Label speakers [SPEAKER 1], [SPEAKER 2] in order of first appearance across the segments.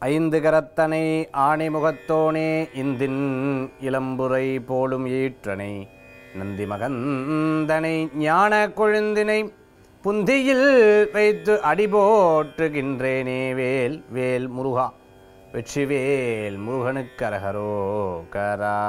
[SPEAKER 1] ஐந்து கரத்தனை ஆணிமுகத்தோனே இந்தின் இளம்புரை போலும் ஈற்றனை நந்தி மகந்தனை ஞான கொழுந்தினை புந்தியில் வைத்து அடிபோற்றுகின்றேனே வேல் வேல் முருகா வெற்றிவேல் முருகனுக்கரகரோ கரா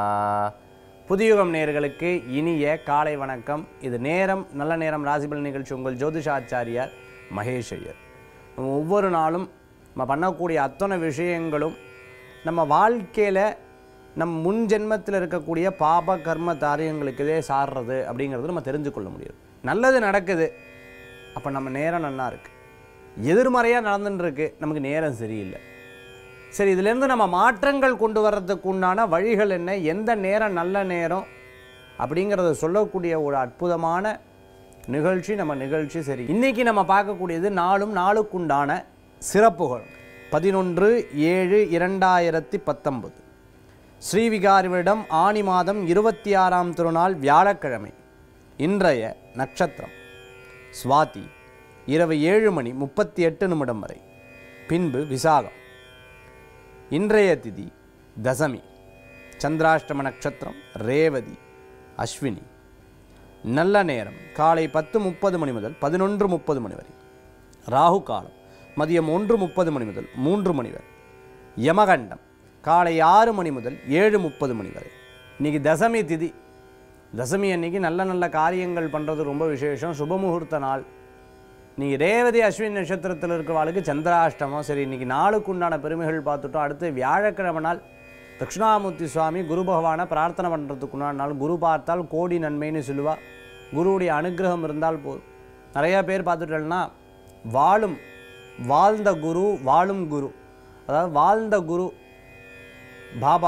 [SPEAKER 1] புதியுகம் நேயர்களுக்கு இனிய காலை வணக்கம் இது நேரம் நல்ல நேரம் ராசிபல் நிகழ்ச்சி உங்கள் ஜோதிஷாச்சாரியார் மகேஷ் ஐயர் நம்ம ஒவ்வொரு நாளும் நம்ம பண்ணக்கூடிய அத்தனை விஷயங்களும் நம்ம வாழ்க்கையில் நம் முன் ஜென்மத்தில் இருக்கக்கூடிய பாப கர்ம தாரியங்களுக்குதே சாடுறது அப்படிங்கிறது நம்ம தெரிஞ்சுக்கொள்ள முடியும் நல்லது நடக்குது அப்போ நம்ம நேரம் நல்லா இருக்கு எதிர்மறையாக நடந்துட்டு இருக்கு நமக்கு நேரம் சரியில்லை சரி இதுலேருந்து நம்ம மாற்றங்கள் கொண்டு வர்றதுக்கு உண்டான வழிகள் என்ன எந்த நேரம் நல்ல நேரம் அப்படிங்கிறத சொல்லக்கூடிய ஒரு அற்புதமான நிகழ்ச்சி நம்ம நிகழ்ச்சி சரி இன்னைக்கு நம்ம பார்க்கக்கூடியது நாளும் நாளுக்குண்டான சிறப்புகள் பதினொன்று ஏழு இரண்டாயிரத்தி பத்தொன்பது ஸ்ரீவிகாரிவிடம் ஆனி மாதம் இருபத்தி ஆறாம் திருநாள் வியாழக்கிழமை இன்றைய நட்சத்திரம் சுவாதி இரவு ஏழு மணி முப்பத்தி எட்டு நிமிடம் வரை பின்பு விசாகம் இன்றைய திதி தசமி சந்திராஷ்டம நட்சத்திரம் ரேவதி அஸ்வினி நல்ல நேரம் காலை பத்து முப்பது மணி முதல் பதினொன்று முப்பது மணி வரை ராகு காலம் மதியம் ஒன்று முப்பது மணி முதல் மூன்று மணி வரை யமகண்டம் காலை ஆறு மணி முதல் ஏழு முப்பது மணி வரை இன்னைக்கு தசமி திதி தசமி அன்னைக்கு நல்ல நல்ல காரியங்கள் பண்ணுறது ரொம்ப விசேஷம் சுபமுகூர்த்த நாள் நீங்கள் ரேவதி அஸ்வினி நட்சத்திரத்தில் இருக்கிறவாளுக்கு சந்திராஷ்டமம் சரி இன்னைக்கு நாளுக்கு உண்டான பெருமைகள் பார்த்துட்டோம் அடுத்து வியாழக்கிழமை நாள் தட்சிணாமூர்த்தி சுவாமி குரு பகவானை பிரார்த்தனை பண்ணுறதுக்கு உண்டான நாள் குரு பார்த்தால் கோடி நன்மைன்னு சொல்லுவா குருவுடைய அனுகிரகம் இருந்தால் போதும் நிறையா பேர் பார்த்துட்டோம்னா வாழும் வாழ்ந்த குரு வாழும் குரு அதாவது வாழ்ந்த குரு பாபா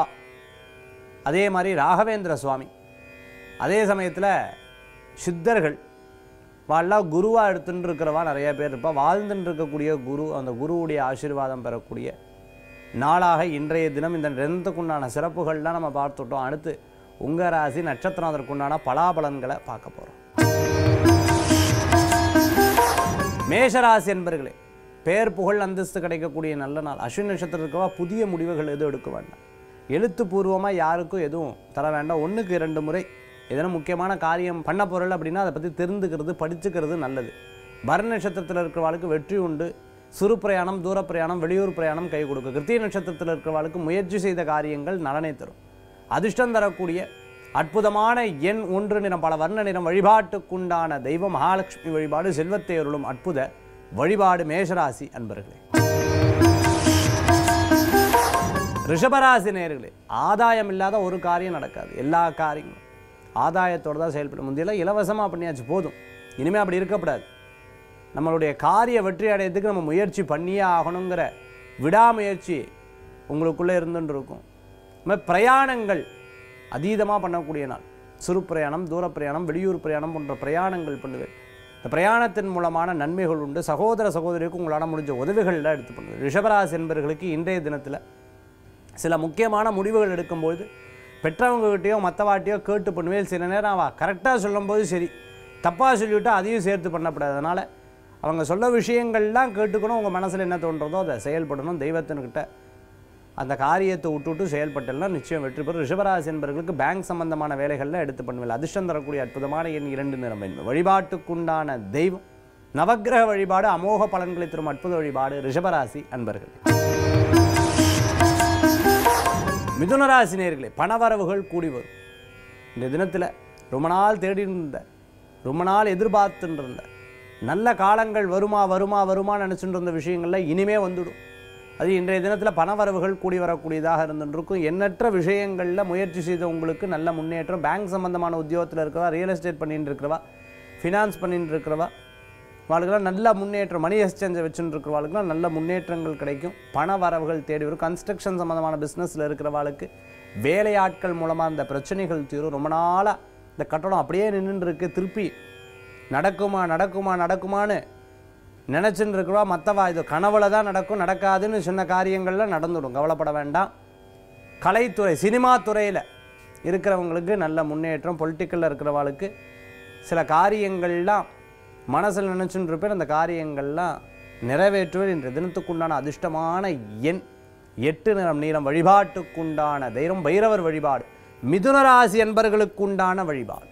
[SPEAKER 1] அதே மாதிரி ராகவேந்திர சுவாமி அதே சமயத்தில் சித்தர்கள் வாழலாம் குருவாக எடுத்துட்டு இருக்கிறவா நிறைய பேர் இருப்பா வாழ்ந்துட்டு இருக்கக்கூடிய குரு அந்த குருவுடைய ஆசீர்வாதம் பெறக்கூடிய நாளாக இன்றைய தினம் இந்த ரெண்டுக்குண்டான சிறப்புகள்லாம் நம்ம பார்த்துட்டோம் அடுத்து உங்கள் ராசி நட்சத்திரம் அதற்குண்டான பலாபலன்களை பார்க்க போகிறோம் மேஷராசி என்பர்களே பேர் புகழ் அந்தஸ்து கிடைக்கக்கூடிய நல்ல நாள் அஸ்வின் நட்சத்திரம் இருக்கவா புதிய முடிவுகள் எதுவும் எடுக்க வேண்டாம் எழுத்துப்பூர்வமாக யாருக்கும் எதுவும் தர வேண்டாம் ஒன்றுக்கு இரண்டு முறை எதனா முக்கியமான காரியம் பண்ண பொருள் அப்படின்னா அதை பற்றி தெரிந்துக்கிறது படிச்சுக்கிறது நல்லது பர நட்சத்திரத்தில் இருக்கிறவாளுக்கு வெற்றி உண்டு சிறு பிரயாணம் தூர பிரயாணம் வெளியூர் பிரயாணம் கை கொடுக்கும் கிருத்திய நட்சத்திரத்தில் இருக்கிறவாளுக்கு முயற்சி செய்த காரியங்கள் நலனை தரும் அதிர்ஷ்டம் தரக்கூடிய அற்புதமான எண் ஒன்று நிறம் பல வர்ண நிறம் வழிபாட்டுக்குண்டான தெய்வம் மகாலட்சுமி வழிபாடு செல்வத்தை அருளும் அற்புத வழிபாடு மேஷராசி அன்பர்களே ரிஷபராசி நேர்களே ஆதாயம் இல்லாத ஒரு காரியம் நடக்காது எல்லா காரியங்களும் ஆதாயத்தோடு தான் செயல்படும் முந்தையெல்லாம் இலவசமாக பண்ணியாச்சு போதும் இனிமேல் அப்படி இருக்கக்கூடாது நம்மளுடைய காரிய வெற்றி அடையத்துக்கு நம்ம முயற்சி பண்ணியே ஆகணுங்கிற விடாமுயற்சி உங்களுக்குள்ளே இருந்துட்டு இருக்கும் இந்த மாதிரி பிரயாணங்கள் அதீதமாக பண்ணக்கூடிய நாள் சிறு பிரயாணம் தூர பிரயாணம் வெளியூர் பிரயாணம் போன்ற பிரயாணங்கள் பண்ணுவேன் இந்த பிரயாணத்தின் மூலமான நன்மைகள் உண்டு சகோதர சகோதரிக்கு உங்களால் முடிஞ்ச உதவிகள்லாம் எடுத்து பண்ணுவேன் ரிஷபராசி என்பர்களுக்கு இன்றைய தினத்தில் சில முக்கியமான முடிவுகள் எடுக்கும்போது பெற்றவங்ககிட்டயோ மற்றவாட்டியோ கேட்டு பண்ணுவேன் சில நேரம் அவள் கரெக்டாக சொல்லும்போது சரி தப்பாக சொல்லிவிட்டு அதையும் சேர்த்து பண்ணக்கூடாது அதனால் அவங்க சொல்ல விஷயங்கள்லாம் கேட்டுக்கணும் உங்கள் மனசில் என்ன தோன்றதோ அதை செயல்படணும் தெய்வத்தின்கிட்ட அந்த காரியத்தை விட்டுவிட்டு செயல்பட்டெல்லாம் நிச்சயம் வெற்றி பெறும் ரிஷபராசி என்பவர்களுக்கு பேங்க் சம்பந்தமான வேலைகளில் எடுத்து பண்ணுவேன் அதிர்ஷ்டம் தரக்கூடிய அற்புதமான எண் இரண்டு நிறம் என்பது வழிபாட்டுக்குண்டான தெய்வம் நவக்கிரக வழிபாடு அமோக பலன்களை தரும் அற்புத வழிபாடு ரிஷபராசி அன்பர்கள் மிதுனராசி நேர்களே பணவரவுகள் கூடி வரும் இந்த தினத்தில் ரொம்ப நாள் தேடி இருந்த ரொம்ப நாள் எதிர்பார்த்துட்டு இருந்த நல்ல காலங்கள் வருமா வருமா வருமா நினச்சிட்டு இருந்த விஷயங்கள்ல இனிமே வந்துடும் அது இன்றைய தினத்தில் பணவரவுகள் கூடி வரக்கூடியதாக இருந்துருக்கும் எண்ணற்ற விஷயங்களில் முயற்சி செய்த உங்களுக்கு நல்ல முன்னேற்றம் பேங்க் சம்பந்தமான உத்தியோகத்தில் இருக்கிறவா ரியல் எஸ்டேட் பண்ணிட்டு இருக்கிறவா ஃபினான்ஸ் பண்ணிட்டு இருக்கிறவா வாழ்க்கெல்லாம் நல்ல முன்னேற்றம் மணி எக்ஸ்சேஞ்சை வச்சுட்டு இருக்கிறவாளுக்குலாம் நல்ல முன்னேற்றங்கள் கிடைக்கும் பண வரவுகள் தேடி வரும் கன்ஸ்ட்ரக்ஷன் சம்மந்தமான பிஸ்னஸில் இருக்கிறவாளுக்கு வேலையாட்கள் மூலமாக இந்த பிரச்சனைகள் தீரும் ரொம்ப நாளாக இந்த கட்டடம் அப்படியே நின்றுட்டு இருக்கு திருப்பி நடக்குமா நடக்குமா நடக்குமான்னு நினச்சின்னு இருக்கிறவா மற்றவா இது கனவுல தான் நடக்கும் நடக்காதுன்னு சொன்ன காரியங்கள்லாம் நடந்துடும் கவலைப்பட வேண்டாம் கலைத்துறை சினிமா துறையில் இருக்கிறவங்களுக்கு நல்ல முன்னேற்றம் பொலிட்டிக்கலில் இருக்கிறவாளுக்கு சில காரியங்கள்லாம் மனசில் நினச்சுன்னு இருப்பேன் அந்த காரியங்கள்லாம் நிறைவேற்றுவது இன்றைய தினத்துக்குண்டான அதிர்ஷ்டமான எண் எட்டு நிறம் நீளம் வழிபாட்டுக்குண்டான தெய்வம் பைரவர் வழிபாடு மிதுன ராசி என்பர்களுக்குண்டான வழிபாடு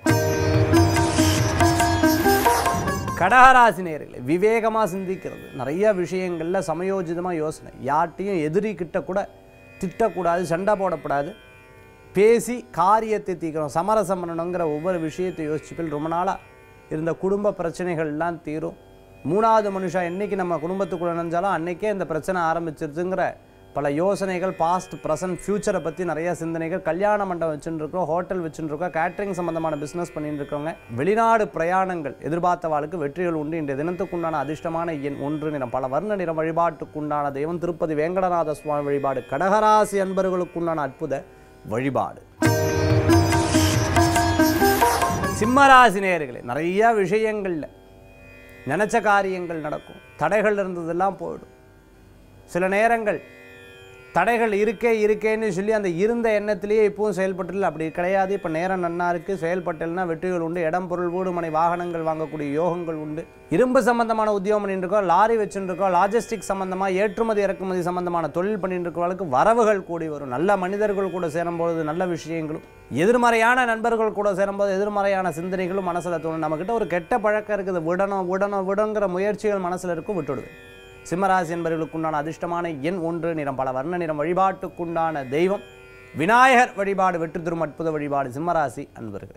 [SPEAKER 1] கடகராசி நேர்களே விவேகமாக சிந்திக்கிறது நிறைய விஷயங்களில் சமயோஜிதமாக யோசனை யார்ட்டையும் எதிரி கிட்ட கூட திட்டக்கூடாது சண்டை போடக்கூடாது பேசி காரியத்தை தீர்க்கணும் சமரசம் பண்ணணுங்கிற ஒவ்வொரு விஷயத்தை யோசிச்சுப்பில் ரொம்ப நாளாக இருந்த குடும்ப பிரச்சனைகள்லாம் தீரும் மூணாவது மனுஷா என்னைக்கு நம்ம குடும்பத்துக்குள்ள நினைஞ்சாலும் அன்னைக்கே இந்த பிரச்சனை ஆரம்பிச்சிருதுங்கிற பல யோசனைகள் பாஸ்ட் ப்ரெசன்ட் ஃப்யூச்சரை பற்றி நிறைய சிந்தனைகள் கல்யாண மண்டபம் வச்சுட்டு இருக்கோம் ஹோட்டல் வச்சுட்டு இருக்கோம் கேட்டரிங் சம்பந்தமான பிஸ்னஸ் பண்ணிட்டு இருக்கவங்க வெளிநாடு பிரயாணங்கள் எதிர்பார்த்தவாளுக்கு வெற்றிகள் உண்டு இன்றைய தினத்துக்குண்டான அதிர்ஷ்டமான எண் ஒன்று நிறம் பல வர்ண நிறம் வழிபாட்டுக்குண்டான தெய்வம் திருப்பதி வேங்கடநாத சுவாமி வழிபாடு கடகராசி அன்பர்களுக்குண்டான அற்புத வழிபாடு சிம்மராசி நேயர்களே நிறைய விஷயங்கள்ல நினச்ச காரியங்கள் நடக்கும் தடைகள் இருந்ததெல்லாம் போயிடும் சில நேரங்கள் தடைகள் இருக்கே இருக்கேன்னு சொல்லி அந்த இருந்த எண்ணத்திலேயே இப்பவும் செயல்பட்டுல அப்படி கிடையாது இப்போ நேரம் நன்னா இருக்குது செயல்பட்டல்னா வெற்றிகள் உண்டு இடம் பொருள் வீடு மனை வாகனங்கள் வாங்கக்கூடிய யோகங்கள் உண்டு இரும்பு சம்பந்தமான உத்தியோகம் பண்ணிட்டு இருக்கோம் லாரி வச்சுட்டு இருக்கோம் லாஜிஸ்டிக் சம்பந்தமாக ஏற்றுமதி இறக்குமதி சம்பந்தமான தொழில் பண்ணிட்டு இருக்கவங்களுக்கு வரவுகள் கூடி வரும் நல்ல மனிதர்கள் கூட சேரும்பொழுது நல்ல விஷயங்களும் எதிர்மறையான நண்பர்கள் கூட சேரும்போது எதிர்மறையான சிந்தனைகளும் மனசில் தோணும் நம்மக்கிட்ட ஒரு கெட்ட பழக்கம் இருக்குது விடணும் விடணும் விடங்கிற முயற்சிகள் மனசில் இருக்கும் விட்டுடுவேன் சிம்மராசி என்பவர்களுக்குண்டான அதிர்ஷ்டமான எண் ஒன்று நிறம் பல வர்ண நிறம் வழிபாட்டுக்குண்டான தெய்வம் விநாயகர் வழிபாடு வெற்றி தரும் அற்புத வழிபாடு சிம்மராசி அன்பர்களே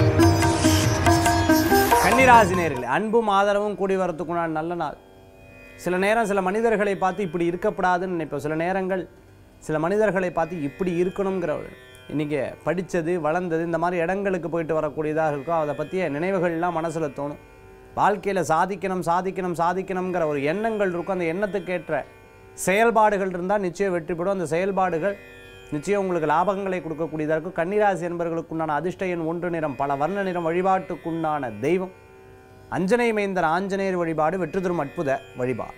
[SPEAKER 1] கன்னிராசி நேர்களே அன்பும் ஆதரவும் கூடி வரத்துக்குண்டான நல்ல நாள் சில நேரம் சில மனிதர்களை பார்த்து இப்படி இருக்கப்படாதுன்னு நினைப்போம் சில நேரங்கள் சில மனிதர்களை பார்த்து இப்படி இருக்கணுங்கிற ஒரு இன்றைக்கி படித்தது வளர்ந்தது இந்த மாதிரி இடங்களுக்கு போயிட்டு வரக்கூடியதாக இருக்கோ அதை பற்றிய நினைவுகள்லாம் மனசில் தோணும் வாழ்க்கையில் சாதிக்கணும் சாதிக்கணும் சாதிக்கணுங்கிற ஒரு எண்ணங்கள் இருக்கும் அந்த எண்ணத்துக்கேற்ற செயல்பாடுகள் இருந்தால் நிச்சயம் வெற்றி பெறும் அந்த செயல்பாடுகள் நிச்சயம் உங்களுக்கு லாபங்களை கொடுக்கக்கூடியதாக இருக்கும் கன்னிராசி என்பவர்களுக்குண்டான அதிர்ஷ்ட எண் ஒன்று நிறம் பல வர்ண நிறம் வழிபாட்டுக்குண்டான தெய்வம் அஞ்சனை மைந்தர் ஆஞ்சநேயர் வழிபாடு வெற்றி தரும் அற்புத வழிபாடு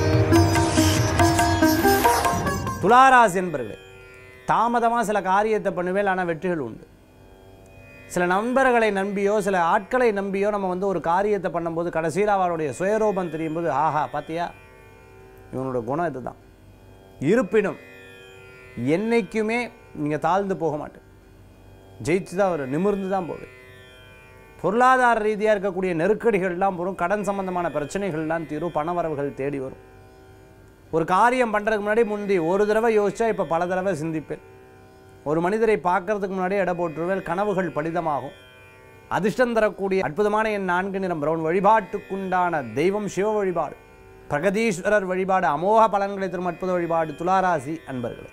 [SPEAKER 1] துளாராசி என்பர்களே தாமதமாக சில காரியத்தை பண்ணுவேல் ஆனால் வெற்றிகள் உண்டு சில நண்பர்களை நம்பியோ சில ஆட்களை நம்பியோ நம்ம வந்து ஒரு காரியத்தை பண்ணும்போது கடைசியில் அவருடைய சுயரூபம் தெரியும் போது ஆஹா பாத்தியா இவனோட குணம் இதுதான் இருப்பினும் என்னைக்குமே நீங்கள் தாழ்ந்து போக மாட்டேன் ஜெயிச்சு தான் வரும் நிமிர்ந்து தான் போவேன் பொருளாதார ரீதியாக இருக்கக்கூடிய நெருக்கடிகள்லாம் வரும் கடன் சம்பந்தமான பிரச்சனைகள்லாம் தீரும் பணவரவுகள் தேடி வரும் ஒரு காரியம் பண்ணுறதுக்கு முன்னாடி முந்தி ஒரு தடவை யோசிச்சா இப்போ பல தடவை சிந்திப்பேன் ஒரு மனிதரை பார்க்கறதுக்கு முன்னாடி எடை போட்டுருவேன் கனவுகள் பலிதமாகும் அதிர்ஷ்டம் தரக்கூடிய அற்புதமான என் நான்கு நிறம் பிரவுன் வழிபாட்டுக்குண்டான தெய்வம் சிவ வழிபாடு பிரகதீஸ்வரர் வழிபாடு அமோக பலன்களை தரும் அற்புத வழிபாடு துளாராசி அன்பர்களே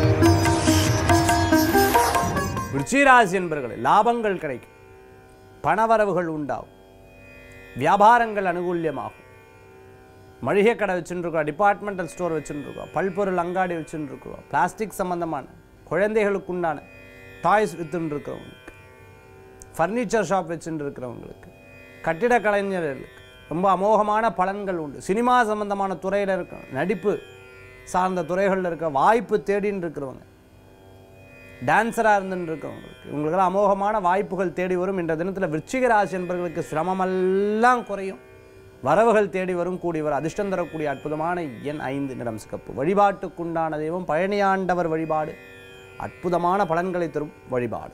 [SPEAKER 1] விருச்சிராசி என்பர்களே லாபங்கள் கிடைக்கும் பணவரவுகள் உண்டாகும் வியாபாரங்கள் அனுகூல்யமாகும் மளிகை கடை வச்சுருக்கோம் டிபார்ட்மெண்டல் ஸ்டோர் வச்சுருக்கோம் பல்பொருள் அங்காடி வச்சுருக்கோம் பிளாஸ்டிக் சம்பந்தமான குழந்தைகளுக்கு உண்டான டாய்ஸ் வித்துன்னு இருக்கிறவங்களுக்கு ஃபர்னிச்சர் ஷாப் வச்சுட்டு இருக்கிறவங்களுக்கு கட்டிட கலைஞர்களுக்கு ரொம்ப அமோகமான பலன்கள் உண்டு சினிமா சம்பந்தமான துறையில் இருக்க நடிப்பு சார்ந்த துறைகளில் இருக்க வாய்ப்பு தேடின்னு இருக்கிறவங்க டான்ஸராக இருந்துன்னு இருக்கவங்களுக்கு இவங்களுக்கெல்லாம் அமோகமான வாய்ப்புகள் தேடி வரும் இன்ற தினத்தில் விருச்சிக ராசி என்பவர்களுக்கு சிரமமெல்லாம் குறையும் வரவுகள் தேடி வரும் கூடி வரும் அதிர்ஷ்டம் தரக்கூடிய அற்புதமான எண் ஐந்து நிறம் சிகப்பு வழிபாட்டுக்குண்டான தெய்வம் பழனியாண்டவர் வழிபாடு அற்புதமான பலன்களை தரும் வழிபாடு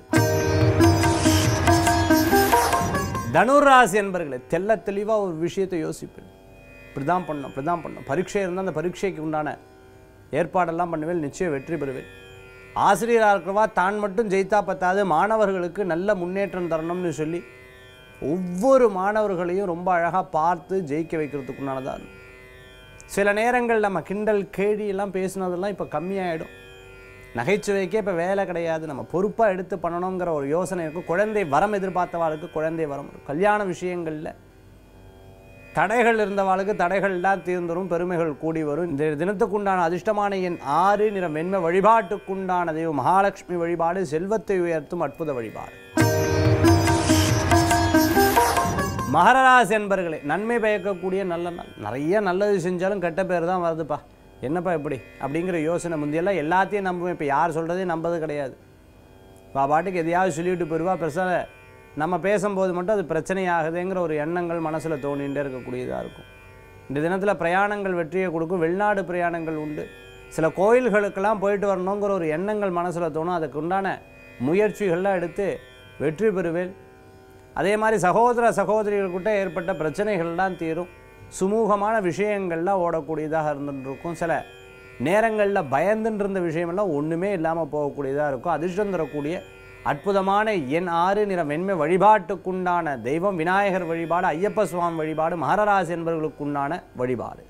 [SPEAKER 1] தனுராசி என்பர்களே தெள்ள தெளிவாக ஒரு விஷயத்தை யோசிப்பேன் இப்படி தான் பண்ணணும் இப்படி தான் பண்ணணும் பரீட்சை இருந்தால் அந்த பரீட்சைக்கு உண்டான ஏற்பாடெல்லாம் பண்ணுவேன் நிச்சயம் வெற்றி பெறுவேன் ஆசிரியராக இருக்கிறவா தான் மட்டும் ஜெயித்தா பத்தாது மாணவர்களுக்கு நல்ல முன்னேற்றம் தரணும்னு சொல்லி ஒவ்வொரு மாணவர்களையும் ரொம்ப அழகாக பார்த்து ஜெயிக்க வைக்கிறதுக்குண்டானதாக இருக்கும் சில நேரங்கள் நம்ம கிண்டல் கேடி எல்லாம் பேசினதெல்லாம் இப்போ கம்மியாயிடும் நகைச்சுவைக்கே இப்போ வேலை கிடையாது நம்ம பொறுப்பாக எடுத்து பண்ணணுங்கிற ஒரு யோசனை இருக்கும் குழந்தை வரம் எதிர்பார்த்தவாளுக்கு குழந்தை வரம் இருக்கும். கல்யாண விஷயங்களில் தடைகள் இருந்தவாளுக்கு தடைகள்லாம் தீர்ந்துரும் பெருமைகள் கூடி வரும் இந்த தினத்துக்குண்டான அதிர்ஷ்டமான எண் ஆறு நிறம் வெண்மை வழிபாட்டுக்குண்டான தெய்வம் மகாலட்சுமி வழிபாடு செல்வத்தை உயர்த்தும் அற்புத வழிபாடு மகரராசி என்பர்களே நன்மை பயக்கக்கூடிய நல்ல நாள் நிறைய நல்லது செஞ்சாலும் கெட்ட பேர் தான் வருதுப்பா என்னப்பா இப்படி அப்படிங்கிற யோசனை முந்தியெல்லாம் எல்லாத்தையும் நம்புவேன் இப்போ யார் சொல்கிறதையும் நம்பது கிடையாது வா பாட்டுக்கு எதையாவது சொல்லிவிட்டு போயிடுவா பெருசாக நம்ம பேசும்போது மட்டும் அது பிரச்சனை ஆகுதுங்கிற ஒரு எண்ணங்கள் மனசில் தோணிகிட்டே இருக்கக்கூடியதாக இருக்கும் இந்த தினத்தில் பிரயாணங்கள் வெற்றியை கொடுக்கும் வெளிநாடு பிரயாணங்கள் உண்டு சில கோயில்களுக்கெல்லாம் போயிட்டு வரணுங்கிற ஒரு எண்ணங்கள் மனசில் தோணும் அதுக்கு உண்டான முயற்சிகள்லாம் எடுத்து வெற்றி பெறுவேன் அதே மாதிரி சகோதர சகோதரிகள்கிட்ட ஏற்பட்ட பிரச்சனைகள்லாம் தீரும் சுமூகமான விஷயங்கள்லாம் ஓடக்கூடியதாக இருந்துட்டு இருக்கும் சில நேரங்களில் பயந்துட்டு இருந்த விஷயமெல்லாம் ஒன்றுமே இல்லாமல் போகக்கூடியதாக இருக்கும் அதிர்ஷ்டம் தரக்கூடிய அற்புதமான எண் ஆறு நிற வெண்மை வழிபாட்டுக்குண்டான தெய்வம் விநாயகர் வழிபாடு ஐயப்ப சுவாமி வழிபாடு மகரராசி என்பவர்களுக்குண்டான வழிபாடு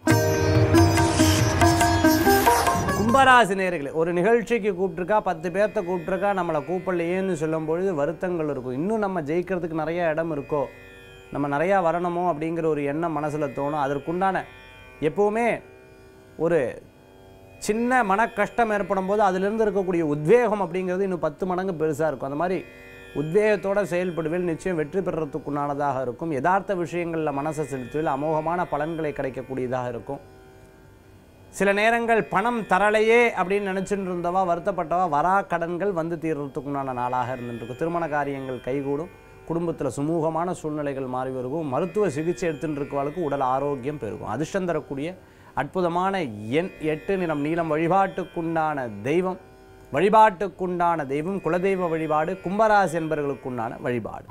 [SPEAKER 1] கும்பராசி நேர்களே ஒரு நிகழ்ச்சிக்கு கூப்பிட்ருக்கா பத்து பேர்த்த கூப்பிட்ருக்கா நம்மளை கூப்பிடலையேன்னு சொல்லும் பொழுது வருத்தங்கள் இருக்கும் இன்னும் நம்ம ஜெயிக்கிறதுக்கு நிறைய இடம் இருக்கோ நம்ம நிறையா வரணுமோ அப்படிங்கிற ஒரு எண்ணம் மனசில் தோணும் அதற்குண்டான எப்போவுமே ஒரு சின்ன மன கஷ்டம் ஏற்படும் போது அதிலிருந்து இருக்கக்கூடிய உத்வேகம் அப்படிங்கிறது இன்னும் பத்து மடங்கு பெருசாக இருக்கும் அந்த மாதிரி உத்வேகத்தோட செயல்படுவேல் நிச்சயம் வெற்றி பெறத்துக்குண்டானதாக இருக்கும் யதார்த்த விஷயங்களில் மனசை செலுத்துவேல் அமோகமான பலன்களை கிடைக்கக்கூடியதாக இருக்கும் சில நேரங்கள் பணம் தரலையே அப்படின்னு நினச்சிட்டு இருந்தவா வருத்தப்பட்டவா வரா கடன்கள் வந்து தீர்றதுக்குண்டான நாளாக இருந்துருக்கு திருமண காரியங்கள் கைகூடும் குடும்பத்தில் சுமூகமான சூழ்நிலைகள் மாறி வருகும் மருத்துவ சிகிச்சை எடுத்துட்டு இருக்கவளுக்கு உடல் ஆரோக்கியம் பெருகும் அதிர்ஷ்டம் தரக்கூடிய அற்புதமான எண் எட்டு நிறம் நீளம் வழிபாட்டுக்குண்டான தெய்வம் வழிபாட்டுக்குண்டான தெய்வம் குலதெய்வ வழிபாடு கும்பராசி என்பவர்களுக்குண்டான வழிபாடு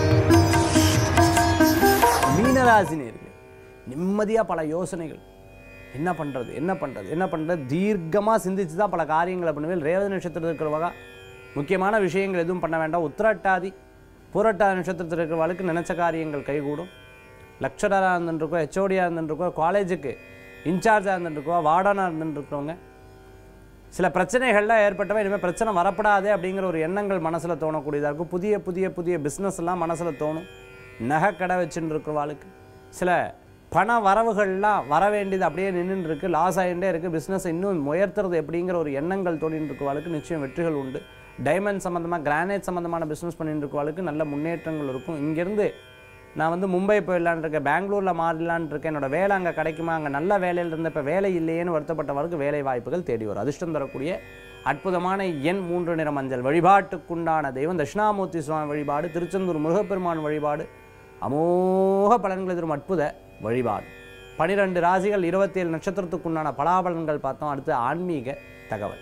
[SPEAKER 1] மீனராசி நேர்கள் நிம்மதியாக பல யோசனைகள் என்ன பண்ணுறது என்ன பண்ணுறது என்ன பண்ணுறது தீர்க்கமாக சிந்திச்சு தான் பல காரியங்களை பண்ணுவேன் ரேவதி நட்சத்திரத்தில் இருக்கிறவங்க முக்கியமான விஷயங்கள் எதுவும் பண்ண வேண்டாம் உத்திரட்டாதி பூரட்டாதி நட்சத்திரத்தில் இருக்கிறவளுக்கு நினச்ச காரியங்கள் கைகூடும் லெக்சரராக இருந்துருக்கோ ஹெச்ஓடியாக இருந்துருக்கோ காலேஜுக்கு இன்சார்ஜாக இருந்துருக்கோ வார்டனாக இருந்துருக்கிறவங்க சில பிரச்சனைகள்லாம் ஏற்பட்டவங்க இனிமேல் பிரச்சனை வரப்படாதே அப்படிங்கிற ஒரு எண்ணங்கள் மனசில் தோணக்கூடியதாக இருக்கும் புதிய புதிய புதிய பிஸ்னஸ் எல்லாம் மனசில் தோணும் நகை கடை வச்சுட்டு இருக்கிறவாளுக்கு சில பண வரவுகள்லாம் வர வேண்டியது அப்படியே நின்றுட்டு இருக்கு லாஸ் ஆகிட்டே இருக்குது பிஸ்னஸ் இன்னும் உயர்த்துறது எப்படிங்கிற ஒரு எண்ணங்கள் தோணிட்டு இருக்கவாளுக்கு நிச்சயம் வெற்றிகள் உண்டு டைமண்ட் சம்மந்தமாக கிரானைட் சம்மந்தமான பிஸ்னஸ் பண்ணிட்டு இருக்கவாளுக்கு நல்ல முன்னேற்றங்கள் இருக்கும் இங்கேருந்து நான் வந்து மும்பை போயிடலான்னு இருக்கேன் பெங்களூரில் மாறலான்னு இருக்கேன் என்னோட வேலை அங்கே கிடைக்குமா அங்கே நல்ல வேலையில் இருந்த இப்போ வேலை இல்லையேன்னு வருத்தப்பட்டவருக்கு வேலை வாய்ப்புகள் தேடி வரும் அதிர்ஷ்டம் தரக்கூடிய அற்புதமான எண் மூன்று நிற மஞ்சள் வழிபாட்டுக்குண்டான தெய்வம் தட்சிணாமூர்த்தி சுவாமி வழிபாடு திருச்செந்தூர் முருகப்பெருமான் வழிபாடு அமோக பலன்களை தரும் அற்புத வழிபாடு பனிரெண்டு ராசிகள் இருபத்தேழு நட்சத்திரத்துக்குண்டான பலாபலன்கள் பார்த்தோம் அடுத்து ஆன்மீக தகவல்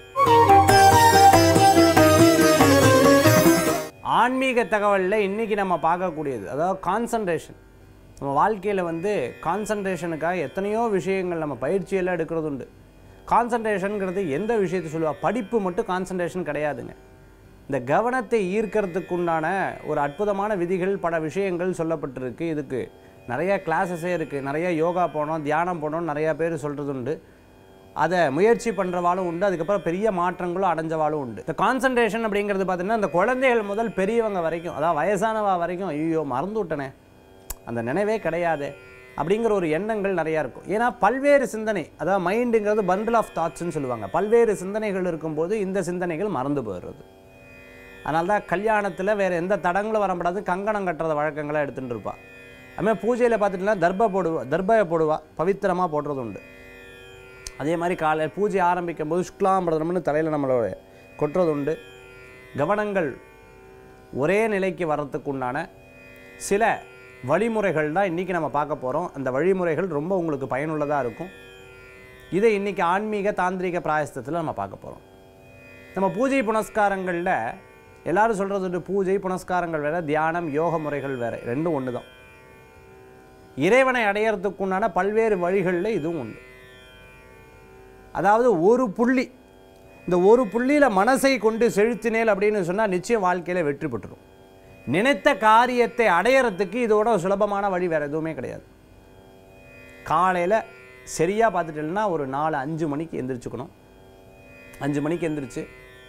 [SPEAKER 1] ஆன்மீக தகவலில் இன்றைக்கி நம்ம பார்க்கக்கூடியது அதாவது கான்சன்ட்ரேஷன் நம்ம வாழ்க்கையில் வந்து கான்சன்ட்ரேஷனுக்காக எத்தனையோ விஷயங்கள் நம்ம பயிற்சியெல்லாம் எடுக்கிறது உண்டு கான்சன்ட்ரேஷனுங்கிறது எந்த விஷயத்தை சொல்லுவா படிப்பு மட்டும் கான்சன்ட்ரேஷன் கிடையாதுங்க இந்த கவனத்தை ஈர்க்கறதுக்குண்டான ஒரு அற்புதமான விதிகள் பல விஷயங்கள் சொல்லப்பட்டிருக்கு இதுக்கு நிறைய கிளாஸஸே இருக்குது நிறைய யோகா போனோம் தியானம் போனோம் நிறையா பேர் சொல்கிறது உண்டு அதை முயற்சி பண்ணுறவாளும் உண்டு அதுக்கப்புறம் பெரிய மாற்றங்களும் அடைஞ்சவாளும் உண்டு இந்த கான்சன்ட்ரேஷன் அப்படிங்கிறது பார்த்தீங்கன்னா இந்த குழந்தைகள் முதல் பெரியவங்க வரைக்கும் அதாவது வயசானவா வரைக்கும் ஐயோ மறந்து விட்டனே அந்த நினைவே கிடையாது அப்படிங்கிற ஒரு எண்ணங்கள் நிறையா இருக்கும் ஏன்னா பல்வேறு சிந்தனை அதாவது மைண்டுங்கிறது பண்டில் ஆஃப் தாட்ஸ்னு சொல்லுவாங்க பல்வேறு சிந்தனைகள் இருக்கும்போது இந்த சிந்தனைகள் மறந்து போயிடுறது அதனால தான் கல்யாணத்தில் வேறு எந்த தடங்களும் வரப்படாது கங்கணம் கட்டுறத வழக்கங்களை எடுத்துகிட்டு இருப்பா அதுமாதிரி பூஜையில் பார்த்துட்டுனா தர்ப போடுவா தர்பையை போடுவா பவித்திரமாக போடுறது உண்டு அதே மாதிரி காலை பூஜை ஆரம்பிக்கும் போது சுக்லாம்பிரதம்னு தலையில் நம்மளோட கொட்டுறது உண்டு கவனங்கள் ஒரே நிலைக்கு வர்றதுக்கு உண்டான சில வழிமுறைகள் தான் இன்றைக்கி நம்ம பார்க்க போகிறோம் அந்த வழிமுறைகள் ரொம்ப உங்களுக்கு பயனுள்ளதாக இருக்கும் இதை இன்றைக்கி ஆன்மீக தாந்திரிக பிராயஸ்தத்தில் நம்ம பார்க்க போகிறோம் நம்ம பூஜை புனஸ்காரங்களில் எல்லாரும் சொல்கிறது உண்டு பூஜை புனஸ்காரங்கள் வேறு தியானம் யோக முறைகள் வேறு ரெண்டும் ஒன்று தான் இறைவனை அடையிறதுக்குண்டான பல்வேறு வழிகளில் இதுவும் உண்டு அதாவது ஒரு புள்ளி இந்த ஒரு புள்ளியில் மனசை கொண்டு செலுத்தினேல் அப்படின்னு சொன்னால் நிச்சயம் வாழ்க்கையில் வெற்றி பெற்றுரும் நினைத்த காரியத்தை அடையறதுக்கு இதோட சுலபமான வழி வேறு எதுவுமே கிடையாது காலையில் சரியாக பார்த்துட்டேன்னா ஒரு நாலு அஞ்சு மணிக்கு எந்திரிச்சுக்கணும் அஞ்சு மணிக்கு எந்திரிச்சு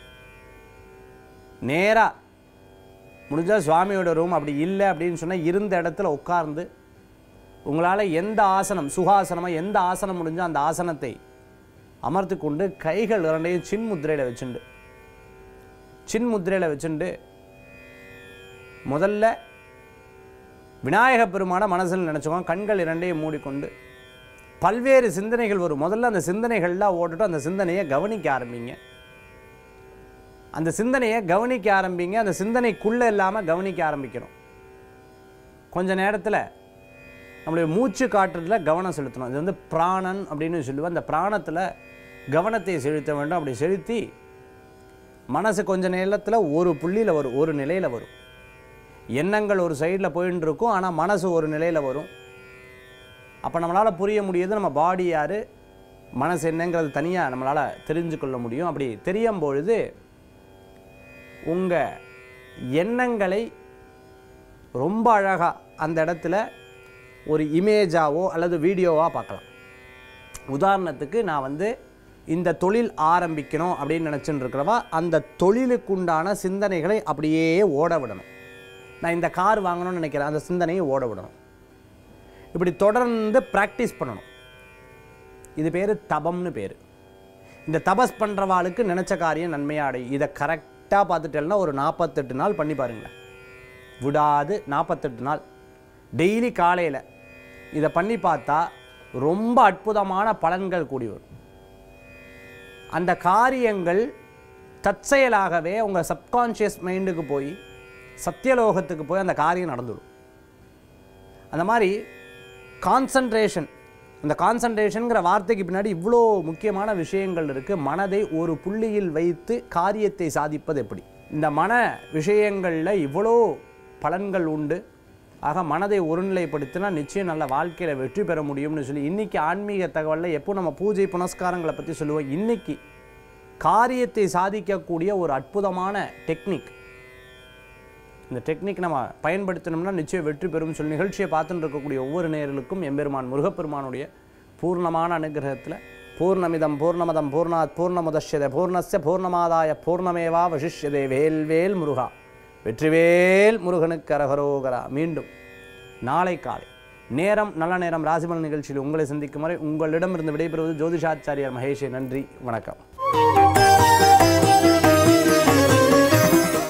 [SPEAKER 1] நேராக முடிஞ்சால் சுவாமியோட ரூம் அப்படி இல்லை அப்படின்னு சொன்னால் இருந்த இடத்துல உட்கார்ந்து உங்களால் எந்த ஆசனம் சுகாசனமாக எந்த ஆசனம் முடிஞ்சோ அந்த ஆசனத்தை அமர்த்தி கொண்டு கைகள் இரண்டையும் சின் முத்திரையில் வச்சுண்டு சின் முத்திரையில் வச்சுண்டு முதல்ல விநாயக பெருமான மனசில் நினச்சிக்கோங்க கண்கள் இரண்டையும் மூடிக்கொண்டு பல்வேறு சிந்தனைகள் வரும் முதல்ல அந்த சிந்தனைகள்லாம் ஓட்டுட்டு அந்த சிந்தனையை கவனிக்க ஆரம்பிங்க அந்த சிந்தனையை கவனிக்க ஆரம்பிங்க அந்த சிந்தனைக்குள்ளே இல்லாமல் கவனிக்க ஆரம்பிக்கணும் கொஞ்ச நேரத்தில் நம்மளுடைய மூச்சு காற்றுல கவனம் செலுத்தணும் இது வந்து பிராணன் அப்படின்னு சொல்லுவோம் அந்த பிராணத்தில் கவனத்தை செலுத்த வேண்டும் அப்படி செலுத்தி மனசு கொஞ்ச நேரத்தில் ஒரு புள்ளியில் வரும் ஒரு நிலையில் வரும் எண்ணங்கள் ஒரு சைடில் போயின்னு இருக்கும் ஆனால் மனசு ஒரு நிலையில் வரும் அப்போ நம்மளால் புரிய முடியுது நம்ம பாடி யார் மனசு என்னங்கிறது தனியாக நம்மளால் தெரிஞ்சு கொள்ள முடியும் அப்படி தெரியும் பொழுது உங்கள் எண்ணங்களை ரொம்ப அழகாக அந்த இடத்துல ஒரு இமேஜாவோ அல்லது வீடியோவாக பார்க்கலாம் உதாரணத்துக்கு நான் வந்து இந்த தொழில் ஆரம்பிக்கணும் அப்படின்னு நினச்சிட்டு இருக்கிறவா அந்த தொழிலுக்குண்டான சிந்தனைகளை அப்படியே ஓட விடணும் நான் இந்த கார் வாங்கணும்னு நினைக்கிறேன் அந்த சிந்தனையை ஓட விடணும் இப்படி தொடர்ந்து ப்ராக்டிஸ் பண்ணணும் இது பேர் தபம்னு பேர் இந்த தபஸ் பண்ணுறவாளுக்கு நினச்ச காரியம் நன்மையாக அடையும் இதை கரெக்டாக பார்த்துட்டேன்னா ஒரு நாற்பத்தெட்டு நாள் பண்ணி பாருங்களேன் விடாது நாற்பத்தெட்டு நாள் டெய்லி காலையில் இதை பண்ணி பார்த்தா ரொம்ப அற்புதமான பலன்கள் கூடி வரும் அந்த காரியங்கள் தற்செயலாகவே உங்கள் சப்கான்ஷியஸ் மைண்டுக்கு போய் சத்தியலோகத்துக்கு போய் அந்த காரியம் நடந்துடும் அந்த மாதிரி கான்சன்ட்ரேஷன் அந்த கான்சன்ட்ரேஷனுங்கிற வார்த்தைக்கு பின்னாடி இவ்வளோ முக்கியமான விஷயங்கள் இருக்குது மனதை ஒரு புள்ளியில் வைத்து காரியத்தை சாதிப்பது எப்படி இந்த மன விஷயங்களில் இவ்வளோ பலன்கள் உண்டு ஆக மனதை ஒருநிலைப்படுத்தினா நிச்சயம் நல்ல வாழ்க்கையில் வெற்றி பெற முடியும்னு சொல்லி இன்றைக்கி ஆன்மீக தகவலில் எப்போ நம்ம பூஜை புனஸ்காரங்களை பற்றி சொல்லுவோம் இன்றைக்கி காரியத்தை சாதிக்கக்கூடிய ஒரு அற்புதமான டெக்னிக் இந்த டெக்னிக் நம்ம பயன்படுத்தினோம்னா நிச்சயம் வெற்றி பெறும் சொல்லி நிகழ்ச்சியை பார்த்துட்டு இருக்கக்கூடிய ஒவ்வொரு நேயர்களுக்கும் எம்பெருமான் முருகப்பெருமானுடைய பூர்ணமான அனுகிரகத்தில் பூர்ணமிதம் பூர்ணமதம் பூர்ணாத் பூர்ணமுதஷ்யதே பூர்ணஸ்ய பூர்ணமாதாய பூர்ணமேவா வசிஷ்யதே வேல்வேல் முருகா வெற்றிவேல் முருகனுக்கு அரகரோகரா மீண்டும் நாளை காலை நேரம் நல்ல நேரம் ராசிபலன் நிகழ்ச்சியில் உங்களை சந்திக்கும் வரை உங்களிடமிருந்து விடைபெறுவது ஜோதிஷாச்சாரியார் மகேஷே நன்றி வணக்கம்